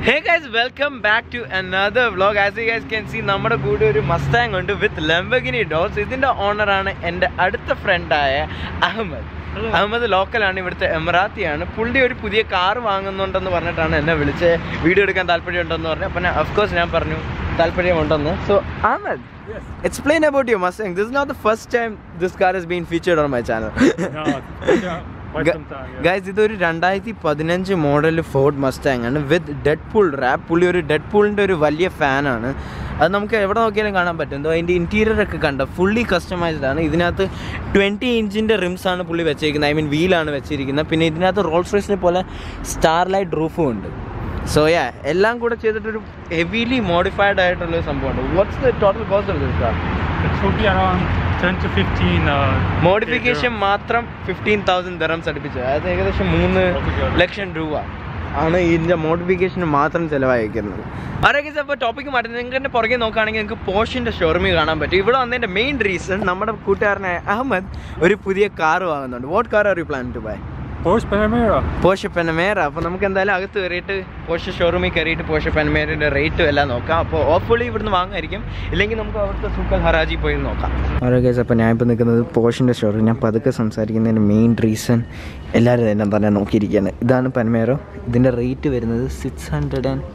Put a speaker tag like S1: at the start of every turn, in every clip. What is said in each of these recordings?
S1: Hey guys welcome back to another vlog as you guys can see നമ്മുടെ കൂടെ ഒരു Mustang ഉണ്ട് വിത്ത് ലംബഗിനി dose ഇതിന്റെ ഓണറാണ് എൻ്റെ അടുത്ത ഫ്രണ്ടായ അഹമ്മദ് അഹമ്മദ് ലോക്കലാണ് ഇവിടുത്തെ എമറാത്തിയാണ് പുള്ളി ഒരു പുതിയ കാർ വാങ്ങുന്നുണ്ടെന്ന് പറഞ്ഞിട്ടാണ് എന്നെ വിളിച്ച് വീഡിയോ എടുക്കാൻ താല്പര്യമുണ്ടെന്ന് പറഞ്ഞു അപ്പം അഫ്കോഴ്സ് ഞാൻ പറഞ്ഞു താല്പര്യമുണ്ടെന്ന് so Ahmed explain about you Mustang this not the first time this car is been featured on my channel
S2: No, yeah, quite some time. Yeah.
S1: Guys ഇതൊരു രണ്ടായിരത്തി പതിനഞ്ച് മോഡൽ ഫോർഡ് മസ്റ്റാങ് ആണ് വിത്ത് ഡെഡ് പൂൾ റാപ്പ് പുള്ളി ഒരു dead പൂളിൻ്റെ ഒരു വലിയ ഫാനാണ് അത് നമുക്ക് എവിടെ നോക്കിയാലും കാണാൻ പറ്റും എന്തോ അതിൻ്റെ ഇൻറ്റീരിയർ ഒക്കെ കണ്ട ഫുള്ളി കസ്റ്റമൈസ്ഡ് ആണ് ഇതിനകത്ത് ട്വൻറ്റി ഇഞ്ചിൻ്റെ റിംസ് ആണ് പുള്ളി വെച്ചിരിക്കുന്നത് ഐ മീൻ വീലാണ് വെച്ചിരിക്കുന്നത് പിന്നെ ഇതിനകത്ത് റോൾസ് റോയ്സിനെ പോലെ സ്റ്റാർലൈറ്റ് റൂഫും ഉണ്ട് സോ യാ എല്ലാം കൂടെ ചെയ്തിട്ടൊരു ഹെവിലി മോഡിഫൈഡ് ആയിട്ടുള്ള ഒരു സംഭവമുണ്ട് what's the total cost of this car
S2: It should be around 10 to 15. Uh,
S1: modification മാത്രം ഫിഫ്റ്റീൻ തൗസൻഡ് ദറംസ് അടുപ്പിച്ചു അതായത് ഏകദേശം മൂന്ന് ലക്ഷം രൂപ ആണ് ഇതിന്റെ മോഡിഫിക്കേഷന് മാത്രം ചിലവഴിക്കുന്നത് ആരൊക്കെ അപ്പോൾ ടോപ്പിക്ക് മാറ്റി നിങ്ങൾക്ക് എൻ്റെ പുറകെ നോക്കുകയാണെങ്കിൽ നിങ്ങൾക്ക് പോഷിൻ്റെ ഷോറൂമിൽ കാണാൻ പറ്റും ഇവിടെ വന്നതിൻ്റെ മെയിൻ റീസൺ നമ്മുടെ കൂട്ടുകാരനായ അഹമ്മദ് ഒരു പുതിയ കാർ വാങ്ങുന്നുണ്ട് what car are you plan to buy
S2: Porsche Panamera.
S1: Porsche Panamera അപ്പോൾ നമുക്ക് എന്തായാലും അകത്ത് കയറിയിട്ട് പോഷ ഷോറൂമിൽ കയറിയിട്ട് പോഷ പെനമേറിൻ്റെ റേറ്റും എല്ലാം നോക്കാം അപ്പോൾ ഓഫ്ഫുള്ളി ഇവിടുന്ന് വാങ്ങായിരിക്കും ഇല്ലെങ്കിൽ നമുക്ക് അവിടുത്തെ സൂക്കൽ ഹറാജി പോയി നോക്കാം ഓരോ കേസ് അപ്പോൾ ഞാൻ ഇപ്പോൾ നിൽക്കുന്നത് പോഷിൻ്റെ ഷോറൂം ഞാൻ പതുക്കെ സംസാരിക്കുന്നതിന് മെയിൻ റീസൺ എല്ലാവരും എന്നെ തന്നെ നോക്കിയിരിക്കുകയാണ് ഇതാണ് പെനമേറോ ഇതിൻ്റെ റേറ്റ് വരുന്നത് സിക്സ് ഹൺഡ്രഡ് ആൻഡ്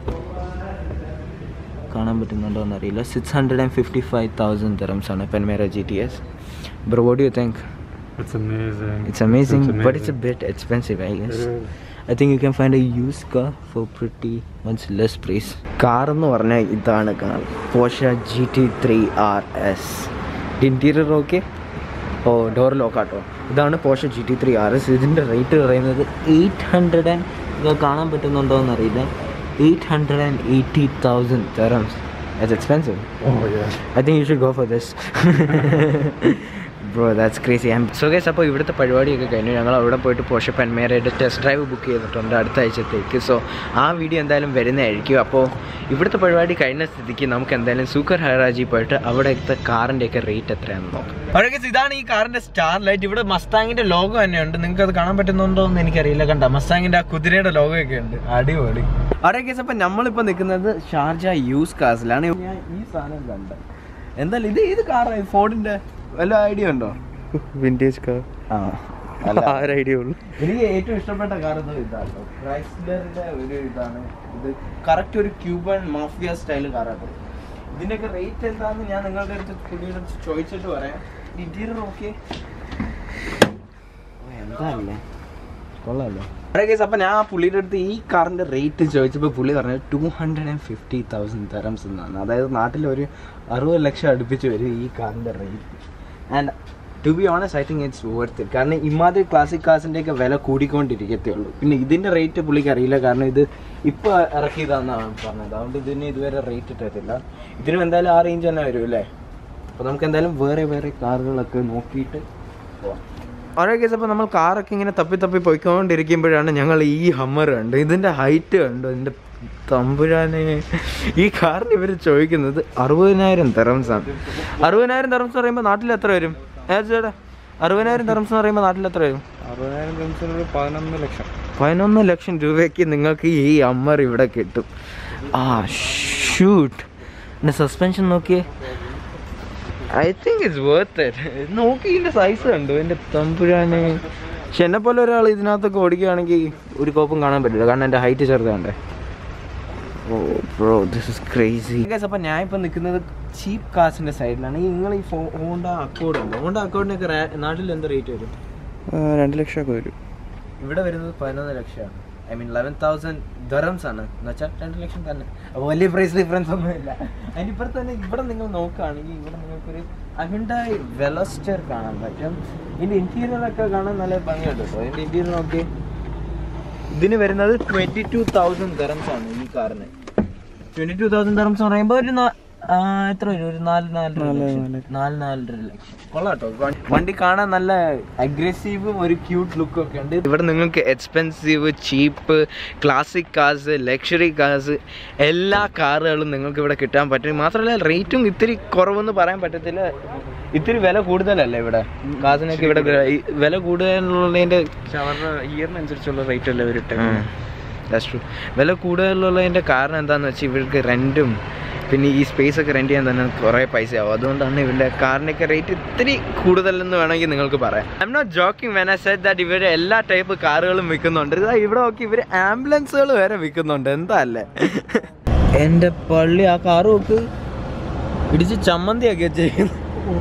S1: കാണാൻ പറ്റുന്നുണ്ടോ എന്നറിയില്ല six hundred and fifty five thousand dirhams ആണ് Panamera G T S bro what you think
S2: It's amazing.
S1: It's amazing,
S2: It's
S1: but it's a
S2: amazing.
S1: bit expensive, I guess.
S2: It is.
S1: I think you can find a used car for pretty much less price. Car എന്ന് പറഞ്ഞാൽ ഇതാണ് car Porsche G T three R S interior okay oh door ലോക്കാട്ടോ ഇതാണ് Porsche G T three R S ഇതിൻ്റെ rate പറയുന്നത് eight hundred and ഇത് കാണാൻ പറ്റുന്നുണ്ടോ എന്നറിയില്ല eight hundred and eighty thousand dirhams That's expensive.
S2: Oh, yeah.
S1: I think you should go for this. Bro that's crazy um so guys അപ്പോൾ ഇവിടുത്തെ പരിപാടിയൊക്കെ കഴിഞ്ഞു ഞങ്ങൾ അവിടെ പോയിട്ട് പോഷ പെൻമേരയുടെ ടെസ്റ്റ് ഡ്രൈവ് ബുക്ക് ചെയ്തിട്ടുണ്ട് അടുത്ത ആഴ്ചത്തേക്ക് സോ ആ വീഡിയോ എന്തായാലും വരുന്നതായിരിക്കും അപ്പോൾ ഇവിടുത്തെ പരിപാടി കഴിഞ്ഞ സ്ഥിതിക്ക് നമുക്ക് എന്തായാലും സൂക്കർ ഹൈറാജി പോയിട്ട് അവിടുത്തെ കാറിൻ്റെയൊക്കെ റേറ്റ് എത്രയാണെന്ന് നോക്കാം ഗൈസ് ഇതാണ് ഈ കാറിൻ്റെ സ്റ്റാർ ലൈറ്റ് ഇവിടെ മസ്താങ്ങിൻ്റെ ലോഗോ തന്നെയുണ്ട് നിങ്ങൾക്ക് അത് കാണാൻ പറ്റുന്നുണ്ടോ എന്ന് എനിക്കറിയില്ല കണ്ട മസ്താങ്ങിൻ്റെ ആ കുതിരയുടെ ലോഗോ ഒക്കെ ഉണ്ട് അടിപൊളി അവിടെ കേസ് അപ്പം നമ്മളിപ്പോൾ നിൽക്കുന്നത് ഷാർജ യൂസ് കാസിലാണ് ഞാൻ ഈ സാധനം കണ്ട എന്തായാലും ഇത് ഏത് കാറാണ് ഫോർഡിൻ്റെ വല്ല ഐഡിയ ഉണ്ടോ
S2: Vintage car.
S1: ആ
S2: ആ ഒരു ഐഡിയ ഉള്ളൂ
S1: എനിക്ക് ഏറ്റവും ഇഷ്ടപ്പെട്ട കാർ ഇത് ഇതാണ് ക്രൈസ്ലറിന്റെ ഒരു ഇതാണ് ഇത് കറക്റ്റ് ഒരു ക്യൂബൻ മാഫിയ സ്റ്റൈൽ കാറാണ് ഇതിന്റെയൊക്കെ റേറ്റ് എന്താന്ന് ഞാൻ നിങ്ങളുടെ അടുത്ത് പുള്ളിയുടെ അടുത്ത് ചോദിച്ചിട്ട് പറയാം ഇന്റീരിയർ ഓക്കെ എന്താല്ലേ കൊള്ളാമല്ലോ കേസ് അപ്പം ഞാൻ ആ പുള്ളിയുടെ അടുത്ത് ഈ കാറിൻ്റെ റേറ്റ് ചോദിച്ചപ്പോൾ പുള്ളി പറഞ്ഞത് two hundred and fifty thousand dirhams എന്നാണ് അതായത് നാട്ടിൽ ഒരു അറുപത് ലക്ഷം അടുപ്പിച്ച് വരും ഈ കാറിൻ്റെ rate and to be honest I think it's worth it കാരണം ഇമാതിരി ക്ലാസിക് കാസിൻ്റെയൊക്കെ വില കൂടിക്കൊണ്ടിരിക്കത്തേ ഉള്ളൂ പിന്നെ ഇതിൻ്റെ റേറ്റ് പുള്ളിക്ക് അറിയില്ല കാരണം ഇത് ഇപ്പോൾ ഇറക്കിയതാണെന്നാണ് പറഞ്ഞത് അതുകൊണ്ട് ഇതിന് ഇതുവരെ റേറ്റ് ഇട്ടിട്ടില്ല ഇതിനും എന്തായാലും ആ റേഞ്ച് തന്നെ വരും അല്ലേ അപ്പോൾ നമുക്ക് എന്തായാലും വേറെ വേറെ കാറുകളൊക്കെ നോക്കിയിട്ട് പോവാം ഓരോ കേസ് അപ്പോൾ നമ്മൾ കാറൊക്കെ ഇങ്ങനെ തപ്പി തപ്പി പോയിക്കൊണ്ടിരിക്കുമ്പോഴാണ് ഞങ്ങൾ ഈ ഹമ്മർ കണ്ട് ഇതിൻ്റെ ഹൈറ്റ് കണ്ടു ഇതിൻ്റെ തമ്പുരാനെ ഈ കാറിന് ഇവർ ചോദിക്കുന്നത് അറുപതിനായിരം തെറംസ് ആണ് അറുപതിനായിരം തെറംസ് പറയുമ്പോൾ നാട്ടിൽ എത്ര വരും ഏ ചേട്ടാ അറുപതിനായിരം തെറംസ് എന്ന് പറയുമ്പോൾ നാട്ടിൽ എത്ര വരും
S2: അറുപതിനായിരം ജംഗ്ഷനിൽ പതിനൊന്ന് ലക്ഷം
S1: പതിനൊന്ന് ലക്ഷം രൂപയ്ക്ക് നിങ്ങൾക്ക് ഈ അമ്മർ ഇവിടെ കിട്ടും ആ ഷൂട്ട് എൻ്റെ സസ്പെൻഷൻ നോക്കിയേ I think it's worth it നോക്കി ഇതിൻ്റെ സൈസ് കണ്ടു എൻ്റെ തമ്പുരാനെ പക്ഷെ എന്നെ പോലെ ഒരാൾ ഇതിനകത്തൊക്കെ ഓടിക്കുകയാണെങ്കിൽ ഒരു കോപ്പും കാണാൻ പറ്റില്ല കാരണം എൻ്റെ ഹൈറ്റ് ചെറുതാണ്ടേ oh bro this is crazy അപ്പോൾ ഞാൻ ഇപ്പോൾ നിൽക്കുന്നത് ചീപ്പ് കാസിൻ്റെ സൈഡിലാണ് ഈ നിങ്ങൾ ഈ ഹോണ്ട അക്കോഡ് ഉണ്ട് ഹോണ്ട അക്കോഡിനൊക്കെ നാട്ടിൽ എന്ത് റേറ്റ് വരും
S2: രണ്ട് ലക്ഷമൊക്കെ വരും
S1: ഇവിടെ വരുന്നത് പതിനൊന്ന് ലക്ഷമാണ് I mean eleven thousand dirhams ആണ് എന്ന് വെച്ചാൽ രണ്ട് ലക്ഷം തന്നെ അപ്പോൾ വലിയ പ്രൈസ് ഡിഫറൻസ് ഒന്നുമില്ല അതിൻ്റെ ഇപ്പുറത്ത് തന്നെ ഇവിടെ നിങ്ങൾ നോക്കുകയാണെങ്കിൽ ഇവിടെ നിങ്ങൾക്കൊരു അഹുണ്ടായി വെലസ്റ്റർ കാണാൻ പറ്റും ഇതിൻ്റെ ഇൻറ്റീരിയർ ഒക്കെ കാണാൻ നല്ല ഭംഗിയുണ്ട് കേട്ടോ ഇതിൻ്റെ ഇൻറ്റീരിയർ നോക്കി ഇതിന് വരുന്നത് ട്വൻറ്റി ടു തൗസൻഡ് ദറംസ് ആണ് ഈ കാറിന് ട്വൻറ്റി ടു തൗസൻഡ് ദറംസ് എന്ന് പറയുമ്പോൾ ഒരു നാ- ആ, എത്ര വരും ഒരു നാല് നാലര ലക്ഷം നാല് നാലര ലക്ഷം കൊള്ളാട്ടോ വണ്ടി കാണാൻ നല്ല അഗ്രസീവും ഒരു ക്യൂട്ട് ലുക്കും ഒക്കെ ഉണ്ട് ഇവിടെ നിങ്ങൾക്ക് expensive cheap classic cars luxury cars എല്ലാ കാറുകളും നിങ്ങൾക്ക് ഇവിടെ കിട്ടാൻ പറ്റും മാത്രമല്ല റേറ്റും ഇത്തിരി കുറവെന്ന് പറയാൻ പറ്റത്തില്ല ഇത്തിരി വില കൂടുതലല്ലേ ഇവിടെ കാസിനൊക്കെ ഇവിടെ ഈ വില കൂടുതലുള്ളതിന്റെ
S2: പക്ഷെ അവരുടെ ഇയറിനനുസരിച്ചുള്ള റേറ്റ് അല്ലേ വരും
S1: ദാറ്റ്സ് ട്രൂ വില കൂടുതലുള്ളതിൻ്റെ കാരണം എന്താണെന്ന് വെച്ചാൽ ഇവർക്ക് റെൻറ്റും പിന്നെ ഈ സ്പേസ് ഒക്കെ റെൻറ്റ് ചെയ്യാൻ തന്നെ കുറേ പൈസയാവും അതുകൊണ്ടാണ് ഇവരുടെ കാറിൻ്റെയൊക്കെ റേറ്റ് ഇത്തിരി കൂടുതലെന്ന് വേണമെങ്കിൽ നിങ്ങൾക്ക് പറയാം I'm not joking when I said that ഇവർ എല്ലാ ടൈപ്പ് കാറുകളും വിൽക്കുന്നുണ്ട് ഇതാ ഇവിടെ നോക്കി ഇവർ ആംബുലൻസുകൾ വരെ വിൽക്കുന്നുണ്ട് എന്താ അല്ലേ എൻ്റെ പള്ളി ആ കാറ് നോക്ക് ഇടിച്ച് ചമ്മന്തിയൊക്കെ ചെയ്യുന്നു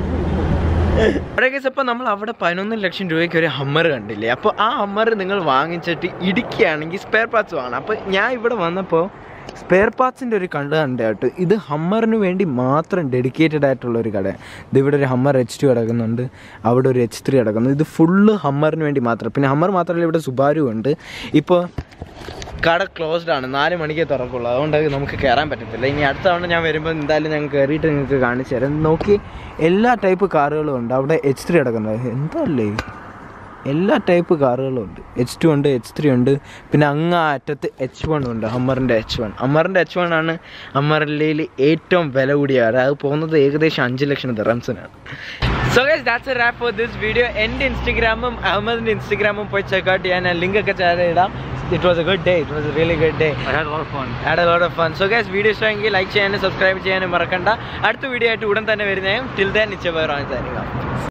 S1: അപ്പോൾ നമ്മൾ അവിടെ പതിനൊന്ന് ലക്ഷം രൂപയ്ക്ക് ഒരു ഹമ്മർ കണ്ടില്ലേ അപ്പോൾ ആ ഹമ്മർ നിങ്ങൾ വാങ്ങിച്ചിട്ട് ഇടിക്കുകയാണെങ്കിൽ സ്പെയർ പാർട്സ് വാങ്ങണം അപ്പോൾ ഞാൻ ഇവിടെ വന്നപ്പോൾ സ്പെയർ പാർട്സിൻ്റെ ഒരു കട ഉണ്ട് കേട്ടോ ഇത് ഹമ്മറിന് വേണ്ടി മാത്രം ഡെഡിക്കേറ്റഡ് ആയിട്ടുള്ള ഒരു കട ഇത് ഇവിടെ ഒരു ഹമ്മർ എച്ച് ടു കിടക്കുന്നുണ്ട് അവിടെ ഒരു എച്ച് ത്രീ കിടക്കുന്നു ഇത് ഫുള്ള് ഹമ്മറിന് വേണ്ടി മാത്രം പിന്നെ ഹമ്മർ മാത്രമല്ല ഇവിടെ സുബാരു ഉണ്ട് ഇപ്പോൾ കട ക്ലോസ്ഡ് ആണ് നാല് മണിക്കേ തുറക്കുള്ളൂ അതുകൊണ്ട് അത് നമുക്ക് കയറാൻ പറ്റത്തില്ല ഇനി അടുത്ത തവണ ഞാൻ വരുമ്പോൾ എന്തായാലും ഞങ്ങൾ കയറിയിട്ട് നിങ്ങൾക്ക് കാണിച്ചു തരാം നോക്കി എല്ലാ ടൈപ്പ് കാറുകളും ഉണ്ട് അവിടെ എച്ച് ത്രീ കിടക്കുന്നത് എന്തല്ലേ എല്ലാ ടൈപ്പ് കാറുകളും ഉണ്ട് എച്ച് ടു ഉണ്ട് എച്ച് ത്രീ ഉണ്ട് പിന്നെ അങ്ങ് ആ അറ്റത്ത് എച്ച് വൺ ഉണ്ട് ഹമ്മറിൻ്റെ എച്ച് വൺ ഹമ്മറിൻ്റെ എച്ച് വൺ ആണ് ഹമ്മറിൽ ഏറ്റവും വില കൂടിയ കാർ അത് പോകുന്നത് ഏകദേശം അഞ്ച് ലക്ഷം ദിറംസിനാണ് so guys that's a wrap for this video എൻ്റെ ഇൻസ്റ്റഗ്രാമും അഹമ്മദിൻ്റെ ഇൻസ്റ്റഗ്രാമും പോയി ചെക്കൗട്ട് ചെയ്യാൻ ഞാൻ ലിങ്ക് ഒക്കെ ചാനൽ ഇടാം it was a good day it was a really good day
S2: I had a lot of fun.
S1: Had a lot of fun so guys video ഇഷ്ടമെങ്കിൽ like ചെയ്യാനും subscribe ചെയ്യാനും മറക്കണ്ട അടുത്ത വീഡിയോ ആയിട്ട് ഉടൻ തന്നെ വരുന്നതും ടിൽ ദാൻ നിശ്ചയ